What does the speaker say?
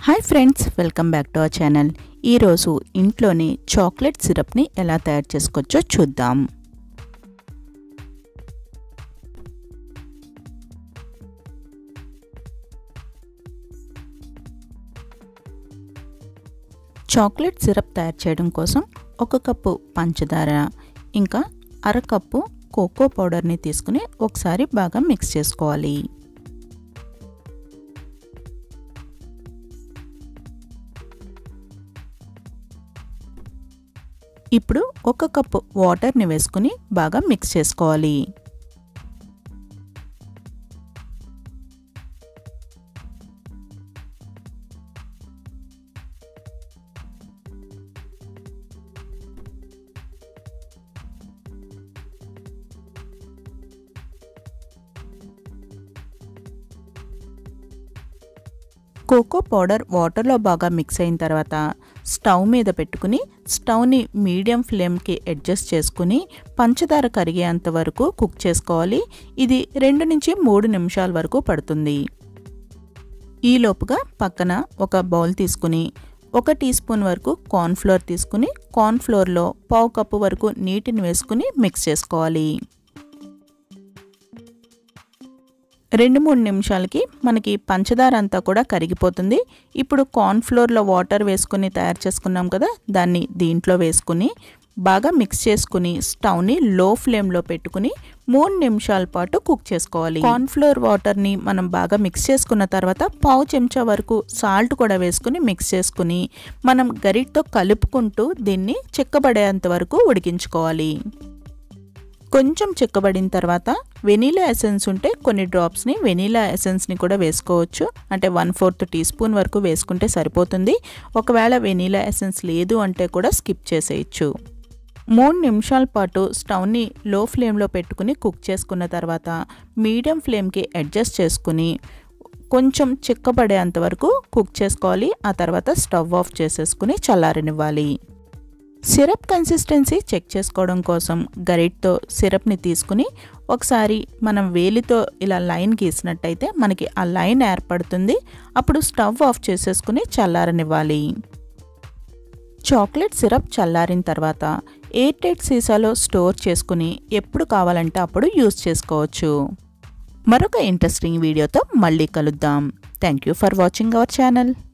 hi friends welcome back to our channel ఈరోజు ఇంట్లోనే chocolate సిరప్ని ఎలా తయారు చేసుకోవచ్చో చూద్దాం చాక్లెట్ సిరప్ తయారు చేయడం కోసం ఒక కప్పు పంచదార ఇంకా అరకప్పు కోకో పౌడర్ని తీసుకుని ఒకసారి బాగా మిక్స్ చేసుకోవాలి ఇప్పుడు ఒక కప్పు వాటర్ని వేసుకుని బాగా మిక్స్ చేసుకోవాలి కోకో పౌడర్ వాటర్లో బాగా మిక్స్ అయిన తర్వాత స్టవ్ మీద పెట్టుకుని స్టవ్ని మీడియం ఫ్లేమ్కి అడ్జస్ట్ చేసుకుని పంచదార కరిగేంత వరకు కుక్ చేసుకోవాలి ఇది రెండు నుంచి మూడు నిమిషాల వరకు పడుతుంది ఈలోపుగా పక్కన ఒక బౌల్ తీసుకుని ఒక టీ స్పూన్ వరకు కార్న్ఫ్లోర్ తీసుకుని కార్న్ఫ్లోర్లో పావు కప్పు వరకు నీటిని వేసుకుని మిక్స్ చేసుకోవాలి రెండు మూడు నిమిషాలకి మనకి పంచదార అంతా కూడా కరిగిపోతుంది ఇప్పుడు కార్న్ఫ్లోర్లో వాటర్ వేసుకుని తయారు చేసుకున్నాం కదా దాన్ని దీంట్లో వేసుకుని బాగా మిక్స్ చేసుకుని స్టవ్ని లో ఫ్లేమ్లో పెట్టుకుని మూడు నిమిషాల పాటు కుక్ చేసుకోవాలి కార్న్ఫ్లోర్ వాటర్ని మనం బాగా మిక్స్ చేసుకున్న తర్వాత పావు చెంచా వరకు సాల్ట్ కూడా వేసుకుని మిక్స్ చేసుకుని మనం గరిటతో కలుపుకుంటూ దీన్ని చిక్కబడేంత వరకు ఉడికించుకోవాలి కొంచెం చిక్కబడిన తర్వాత వెనీలా ఎసెన్స్ ఉంటే కొన్ని డ్రాప్స్ని వెనీలా ఎసెన్స్ని కూడా వేసుకోవచ్చు అంటే వన్ ఫోర్త్ టీ స్పూన్ వరకు వేసుకుంటే సరిపోతుంది ఒకవేళ వెనీలా ఎసెన్స్ లేదు అంటే కూడా స్కిప్ చేసేయచ్చు మూడు నిమిషాల పాటు స్టవ్ని లో ఫ్లేమ్లో పెట్టుకుని కుక్ చేసుకున్న తర్వాత మీడియం ఫ్లేమ్కి అడ్జస్ట్ చేసుకుని కొంచెం చిక్కబడేంత వరకు కుక్ చేసుకోవాలి ఆ తర్వాత స్టవ్ ఆఫ్ చేసేసుకుని చల్లారనివ్వాలి సిరప్ కన్సిస్టెన్సీ చెక్ చేసుకోవడం కోసం గరిటతో సిరప్ని తీసుకుని ఒకసారి మనం వేలితో ఇలా లైన్ గీసినట్టయితే మనకి ఆ లైన్ ఏర్పడుతుంది అప్పుడు స్టవ్ ఆఫ్ చేసేసుకుని చల్లారనివ్వాలి చాక్లెట్ సిరప్ చల్లారిన తర్వాత ఎయిర్ టైట్ సీసాలో స్టోర్ చేసుకుని ఎప్పుడు కావాలంటే అప్పుడు యూస్ చేసుకోవచ్చు మరొక ఇంట్రెస్టింగ్ వీడియోతో మళ్ళీ కలుద్దాం thank you for watching our channel